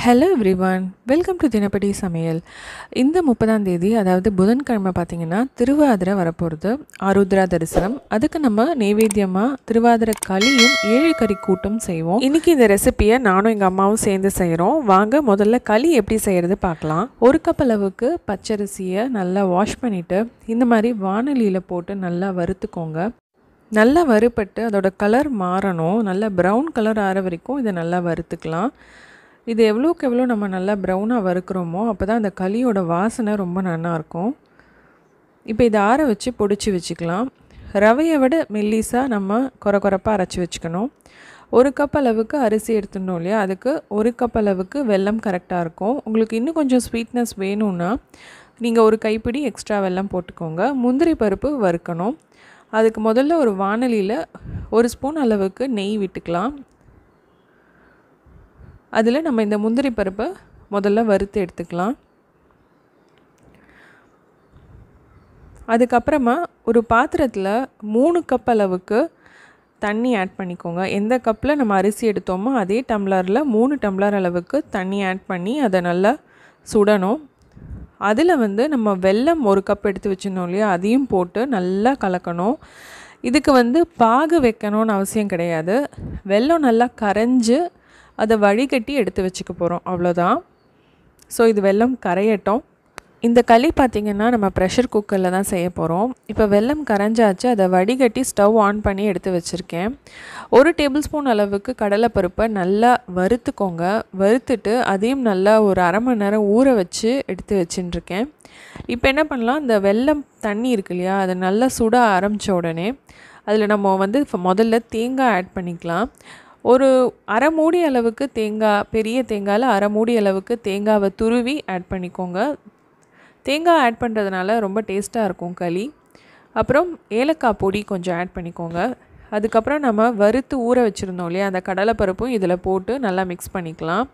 hello everyone welcome to தினப்படி சமையல் இந்த முப்பதாம் தேதி அதாவது புதன்கிழமை பார்த்தீங்கன்னா திருவாதிரை வரப்போகிறது ஆருத்ரா தரிசனம் அதுக்கு நம்ம நெய்வேத்தியமாக திருவாதிரை களியும் ஏழு கறி கூட்டும் செய்வோம் இன்னைக்கு இந்த ரெசிபியை நானும் எங்கள் அம்மாவும் சேர்ந்து செய்கிறோம் வாங்க முதல்ல களி எப்படி செய்கிறது பார்க்கலாம் ஒரு கப் அளவுக்கு பச்சரிசியை நல்லா வாஷ் பண்ணிவிட்டு இந்த மாதிரி வானலியில் போட்டு நல்லா வறுத்துக்கோங்க நல்லா வறுபட்டு அதோட கலர் மாறணும் நல்லா ப்ரௌன் கலர் ஆற வரைக்கும் இதை நல்லா வறுத்துக்கலாம் இது எவ்வளோக்கு எவ்வளோ நம்ம நல்லா ப்ரௌனாக வறுக்கிறோமோ அப்போ தான் அந்த களியோட வாசனை ரொம்ப நல்லாயிருக்கும் இப்போ இதை ஆற வச்சு பொடிச்சு வச்சுக்கலாம் ரவையை விட மெல்லிஸாக நம்ம குறை குறைப்பாக அரைச்சி வச்சுக்கணும் ஒரு கப் அளவுக்கு அரிசி எடுத்துட்டோம் இல்லையா அதுக்கு ஒரு கப் அளவுக்கு வெல்லம் கரெக்டாக இருக்கும் உங்களுக்கு இன்னும் கொஞ்சம் ஸ்வீட்னஸ் வேணும்னா நீங்கள் ஒரு கைப்பிடி எக்ஸ்ட்ரா வெல்லம் போட்டுக்கோங்க முந்திரி பருப்பு வறுக்கணும் அதுக்கு முதல்ல ஒரு வானலியில் ஒரு ஸ்பூன் அளவுக்கு நெய் விட்டுக்கலாம் அதில் நம்ம இந்த முந்திரி பருப்பை முதல்ல வறுத்து எடுத்துக்கலாம் அதுக்கப்புறமா ஒரு பாத்திரத்தில் மூணு கப் அளவுக்கு தண்ணி ஆட் பண்ணிக்கோங்க எந்த கப்பில் நம்ம அரிசி எடுத்தோமோ அதே டம்ளரில் மூணு டம்ளர் அளவுக்கு தண்ணி ஆட் பண்ணி அதை நல்லா சுடணும் அதில் வந்து நம்ம வெல்லம் ஒரு கப் எடுத்து வச்சுருந்தோம் இல்லையா அதையும் போட்டு நல்லா கலக்கணும் இதுக்கு வந்து பாகு வைக்கணும்னு அவசியம் கிடையாது வெல்லம் நல்லா கரைஞ்சு அதை வடிகட்டி எடுத்து வச்சுக்க போகிறோம் அவ்வளோதான் ஸோ இது வெல்லம் கரையட்டும் இந்த களி பார்த்திங்கன்னா நம்ம ப்ரெஷர் குக்கரில் தான் செய்ய போகிறோம் இப்போ வெல்லம் கரைஞ்சாச்சு அதை வடிகட்டி ஸ்டவ் ஆன் பண்ணி எடுத்து வச்சுருக்கேன் ஒரு டேபிள் ஸ்பூன் அளவுக்கு கடலைப்பருப்பை நல்லா வறுத்துக்கோங்க வறுத்துட்டு அதையும் நல்லா ஒரு அரை மணி நேரம் ஊற வச்சு எடுத்து வச்சுட்டுருக்கேன் இப்போ என்ன பண்ணலாம் இந்த வெல்லம் தண்ணி இருக்கு இல்லையா அதை நல்லா சுட ஆரம்பித்த உடனே அதில் நம்ம வந்து முதல்ல தேங்காய் ஆட் பண்ணிக்கலாம் ஒரு அரை மூடி அளவுக்கு தேங்காய் பெரிய தேங்காயில் அரை மூடி அளவுக்கு தேங்காவை துருவி ஆட் பண்ணிக்கோங்க தேங்காய் ஆட் பண்ணுறதுனால ரொம்ப டேஸ்ட்டாக இருக்கும் களி அப்புறம் ஏலக்காய் பொடி கொஞ்சம் ஆட் பண்ணிக்கோங்க அதுக்கப்புறம் நம்ம வறுத்து ஊற வச்சுருந்தோம் இல்லையா அந்த கடலைப்பருப்பும் இதில் போட்டு நல்லா மிக்ஸ் பண்ணிக்கலாம்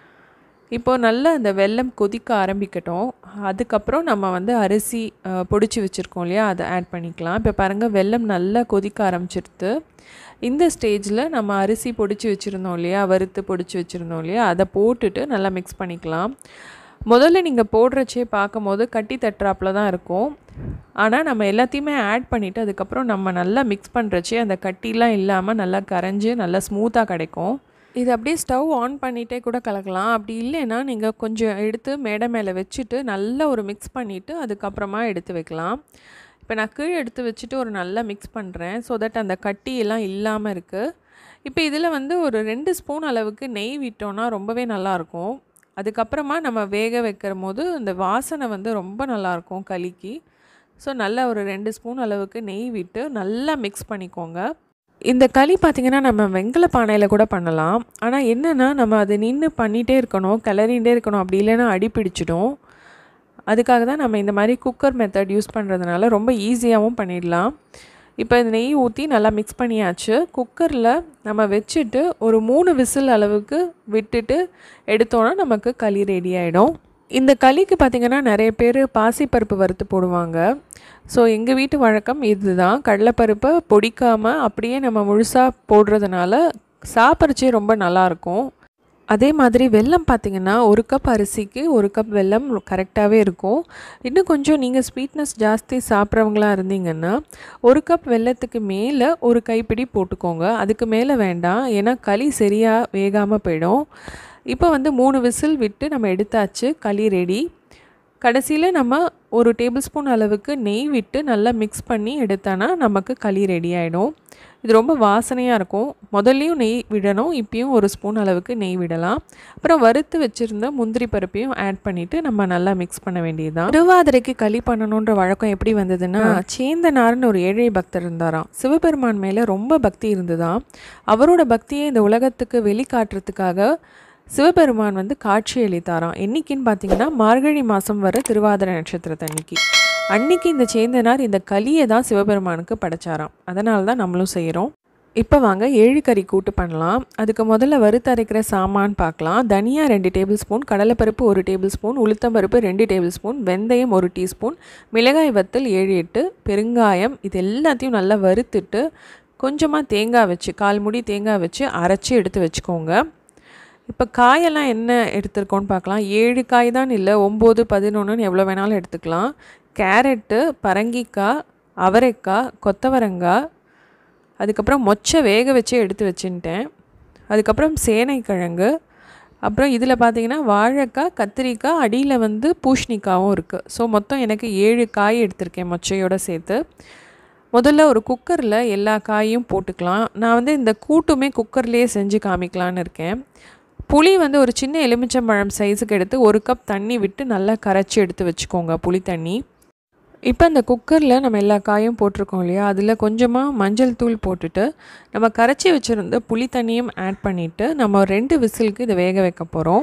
இப்போது நல்லா அந்த வெல்லம் கொதிக்க ஆரம்பிக்கட்டும் அதுக்கப்புறம் நம்ம வந்து அரிசி பொடிச்சு வச்சுருக்கோம் இல்லையா அதை ஆட் பண்ணிக்கலாம் இப்போ பாருங்கள் வெல்லம் நல்லா கொதிக்க ஆரம்பிச்சிருது இந்த ஸ்டேஜில் நம்ம அரிசி பொடிச்சு வச்சுருந்தோம் இல்லையா வறுத்து பொடிச்சு வச்சுருந்தோம் இல்லையா அதை போட்டுட்டு நல்லா மிக்ஸ் பண்ணிக்கலாம் முதல்ல நீங்கள் போடுறச்சே பார்க்கும்போது கட்டி தட்டுறாப்பில் தான் இருக்கும் ஆனால் நம்ம எல்லாத்தையுமே ஆட் பண்ணிவிட்டு அதுக்கப்புறம் நம்ம நல்லா மிக்ஸ் பண்ணுறச்சே அந்த கட்டிலாம் இல்லாமல் நல்லா கரைஞ்சி நல்லா ஸ்மூத்தாக கிடைக்கும் இது அப்படியே ஸ்டவ் ஆன் பண்ணிகிட்டே கூட கலக்கலாம் அப்படி இல்லைன்னா நீங்கள் கொஞ்சம் எடுத்து மேடை மேலே வச்சுட்டு நல்லா ஒரு மிக்ஸ் பண்ணிவிட்டு அதுக்கப்புறமா எடுத்து வைக்கலாம் இப்போ நான் கீழே எடுத்து வச்சுட்டு ஒரு நல்லா மிக்ஸ் பண்ணுறேன் ஸோ தட் அந்த கட்டியெல்லாம் இல்லாமல் இருக்குது இப்போ இதில் வந்து ஒரு ரெண்டு ஸ்பூன் அளவுக்கு நெய் விட்டோன்னா ரொம்பவே நல்லாயிருக்கும் அதுக்கப்புறமா நம்ம வேக வைக்கிற போது அந்த வாசனை வந்து ரொம்ப நல்லாயிருக்கும் களிக்கு ஸோ நல்லா ஒரு ரெண்டு ஸ்பூன் அளவுக்கு நெய் விட்டு நல்லா மிக்ஸ் பண்ணிக்கோங்க இந்த களி பார்த்திங்கன்னா நம்ம வெங்கல பானையில் கூட பண்ணலாம் ஆனால் என்னென்னா நம்ம அதை நின்று பண்ணிகிட்டே இருக்கணும் கிளறிகிட்டே இருக்கணும் அப்படி இல்லைன்னா அடி பிடிச்சிடும் அதுக்காக தான் நம்ம இந்த மாதிரி குக்கர் மெத்தட் யூஸ் பண்ணுறதுனால ரொம்ப ஈஸியாகவும் பண்ணிடலாம் இப்போ இந்த நெய் ஊற்றி நல்லா மிக்ஸ் பண்ணியாச்சு குக்கரில் நம்ம வச்சுட்டு ஒரு மூணு விசில் அளவுக்கு விட்டுட்டு எடுத்தோன்னா நமக்கு களி ரெடி ஆகிடும் இந்த களிக்கு பார்த்திங்கன்னா நிறைய பேர் பாசிப்பருப்பு வறுத்து போடுவாங்க ஸோ எங்கள் வீட்டு வழக்கம் இதுதான் கடலைப்பருப்பை பொடிக்காமல் அப்படியே நம்ம முழுசாக போடுறதுனால சாப்பிட்றச்சே ரொம்ப நல்லாயிருக்கும் அதே மாதிரி வெல்லம் பார்த்திங்கன்னா ஒரு கப் அரிசிக்கு ஒரு கப் வெல்லம் கரெக்டாகவே இருக்கும் இன்னும் கொஞ்சம் நீங்கள் ஸ்வீட்னஸ் ஜாஸ்தி சாப்பிட்றவங்களா இருந்தீங்கன்னா ஒரு கப் வெல்லத்துக்கு மேலே ஒரு கைப்பிடி போட்டுக்கோங்க அதுக்கு மேலே வேண்டாம் ஏன்னா களி சரியாக வேகாமல் போயிடும் இப்போ வந்து மூணு விசில் விட்டு நம்ம எடுத்தாச்சு களி ரெடி கடைசியில் நம்ம ஒரு டேபிள் ஸ்பூன் அளவுக்கு நெய் விட்டு நல்லா மிக்ஸ் பண்ணி எடுத்தானா நமக்கு களி ரெடி ஆகிடும் இது ரொம்ப வாசனையாக இருக்கும் முதல்லையும் நெய் விடணும் இப்பயும் ஒரு ஸ்பூன் அளவுக்கு நெய் விடலாம் அப்புறம் வறுத்து வச்சுருந்த முந்திரி பருப்பையும் ஆட் பண்ணிவிட்டு நம்ம நல்லா மிக்ஸ் பண்ண வேண்டியதுதான் திருவாதிரைக்கு களி பண்ணணுன்ற வழக்கம் எப்படி வந்ததுன்னா சேந்தனார்னு ஒரு ஏழை பக்தர் இருந்தாராம் சிவபெருமான் மேலே ரொம்ப பக்தி இருந்ததாம் அவரோட பக்தியை இந்த உலகத்துக்கு வெளிக்காட்டுறதுக்காக சிவபெருமான் வந்து காட்சி அளித்தாராம் என்றைக்குன்னு பார்த்தீங்கன்னா மார்கழி மாதம் வர திருவாதிரை நட்சத்திரத்தை அன்னைக்கு அன்னைக்கு இந்த சேந்தனார் இந்த களியை தான் சிவபெருமானுக்கு படைச்சாராம் அதனால தான் நம்மளும் செய்கிறோம் இப்போ வாங்க ஏழு கறி கூட்டு பண்ணலாம் அதுக்கு முதல்ல வறுத்தரைக்கிற சாமான் பார்க்கலாம் தனியா ரெண்டு டேபிள் ஸ்பூன் கடலைப்பருப்பு ஒரு டேபிள் ஸ்பூன் உளுத்தம்பருப்பு ரெண்டு டேபிள் ஸ்பூன் வெந்தயம் ஒரு டீஸ்பூன் மிளகாய் வத்தல் ஏழு எட்டு பெருங்காயம் இது எல்லாத்தையும் நல்லா வறுத்துட்டு கொஞ்சமாக தேங்காய் வச்சு கால் முடி தேங்காய் வச்சு அரைச்சி எடுத்து வச்சுக்கோங்க இப்போ காயெல்லாம் என்ன எடுத்திருக்கோன்னு பார்க்கலாம் ஏழு காய் தான் இல்லை ஒம்பது பதினொன்றுன்னு எவ்வளோ வேணாலும் எடுத்துக்கலாம் கேரட்டு பரங்கிக்காய் அவரைக்காய் கொத்தவரங்காய் அதுக்கப்புறம் மொச்சை வேக வச்சு எடுத்து வச்சுட்டேன் அதுக்கப்புறம் சேனைக்கிழங்கு அப்புறம் இதில் பார்த்தீங்கன்னா வாழைக்காய் கத்திரிக்காய் அடியில் வந்து பூஷணிக்காவும் இருக்குது ஸோ மொத்தம் எனக்கு ஏழு காய் எடுத்திருக்கேன் மொச்சையோடு சேர்த்து முதல்ல ஒரு குக்கரில் எல்லா காயும் போட்டுக்கலாம் நான் வந்து இந்த கூட்டுமே குக்கர்லேயே செஞ்சு காமிக்கலான்னு இருக்கேன் புளி வந்து ஒரு சின்ன எலுமிச்சம்பழம் சைஸுக்கு எடுத்து ஒரு கப் தண்ணி விட்டு நல்லா கரைச்சி எடுத்து வச்சுக்கோங்க புளி தண்ணி இப்போ இந்த குக்கரில் நம்ம எல்லா காயும் போட்டிருக்கோம் இல்லையா அதில் கொஞ்சமாக மஞ்சள் தூள் போட்டுட்டு நம்ம கரைச்சி வச்சுருந்த புளி தண்ணியும் ஆட் பண்ணிவிட்டு நம்ம ரெண்டு விசிலுக்கு இதை வேக வைக்க போகிறோம்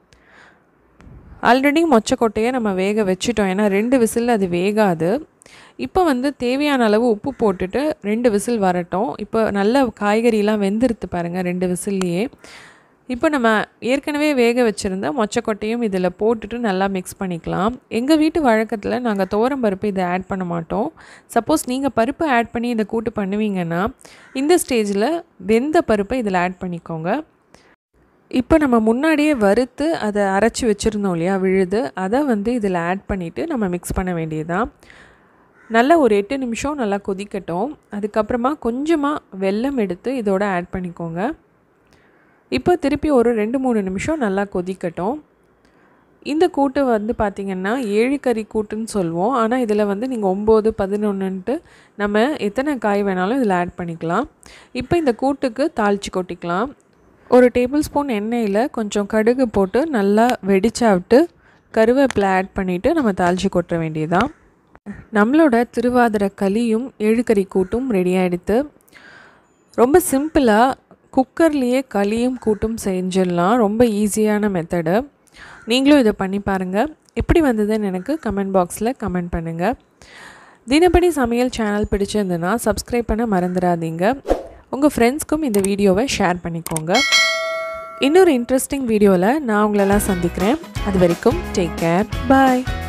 ஆல்ரெடி மொச்சக்கொட்டையை நம்ம வேக வச்சுட்டோம் ஏன்னா ரெண்டு விசில் அது வேகாது இப்போ வந்து தேவையான அளவு உப்பு போட்டுட்டு ரெண்டு விசில் வரட்டும் இப்போ நல்ல காய்கறிலாம் வெந்துருத்து பாருங்கள் ரெண்டு விசில்லையே இப்போ நம்ம ஏற்கனவே வேக வச்சுருந்த மொச்சக்கொட்டையும் இதில் போட்டுட்டு நல்லா மிக்ஸ் பண்ணிக்கலாம் எங்கள் வீட்டு வழக்கத்தில் நாங்கள் துவரம் பருப்பு இதை ஆட் பண்ண மாட்டோம் சப்போஸ் நீங்கள் பருப்பு ஆட் பண்ணி இதை கூட்டு பண்ணுவீங்கன்னா இந்த ஸ்டேஜில் வெந்த பருப்பை இதில் ஆட் பண்ணிக்கோங்க இப்போ நம்ம முன்னாடியே வறுத்து அதை அரைச்சி வச்சுருந்தோம் இல்லையா விழுது அதை வந்து இதில் ஆட் பண்ணிவிட்டு நம்ம மிக்ஸ் பண்ண வேண்டியதுதான் நல்லா ஒரு எட்டு நிமிஷம் நல்லா கொதிக்கட்டும் அதுக்கப்புறமா கொஞ்சமாக வெல்லம் எடுத்து இதோட ஆட் பண்ணிக்கோங்க இப்போ திருப்பி ஒரு ரெண்டு மூணு நிமிஷம் நல்லா கொதிக்கட்டும் இந்த கூட்டு வந்து பார்த்திங்கன்னா ஏழு கறி கூட்டுன்னு சொல்லுவோம் ஆனால் இதில் வந்து நீங்கள் ஒம்பது பதினொன்றுன்ட்டு நம்ம எத்தனை காய் வேணாலும் இதில் ஆட் பண்ணிக்கலாம் இப்போ இந்த கூட்டுக்கு தாளித்து கொட்டிக்கலாம் ஒரு டேபிள் ஸ்பூன் எண்ணெயில் கொஞ்சம் கடுகு போட்டு நல்லா வெடிச்சா விட்டு கருவேப்பிலை ஆட் பண்ணிவிட்டு நம்ம தாளித்து கொட்ட வேண்டியதான் நம்மளோட திருவாதிரை களியும் ஏழுக்கறி கூட்டும் ரெடி ஆகிடுது ரொம்ப சிம்பிளாக குக்கர்லேயே களியும் கூட்டும் செஞ்சிடலாம் ரொம்ப ஈஸியான மெத்தடு நீங்களும் இதை பண்ணி பாருங்கள் எப்படி வந்ததுன்னு எனக்கு கமெண்ட் பாக்ஸில் கமெண்ட் பண்ணுங்கள் தினப்படி சமையல் சேனல் பிடிச்சிருந்துன்னா சப்ஸ்கிரைப் பண்ண மறந்துடாதீங்க உங்கள் ஃப்ரெண்ட்ஸ்க்கும் இந்த வீடியோவை ஷேர் பண்ணிக்கோங்க இன்னொரு இன்ட்ரெஸ்டிங் வீடியோவில் நான் உங்களெல்லாம் சந்திக்கிறேன் அது வரைக்கும் டேக் கேர் பாய்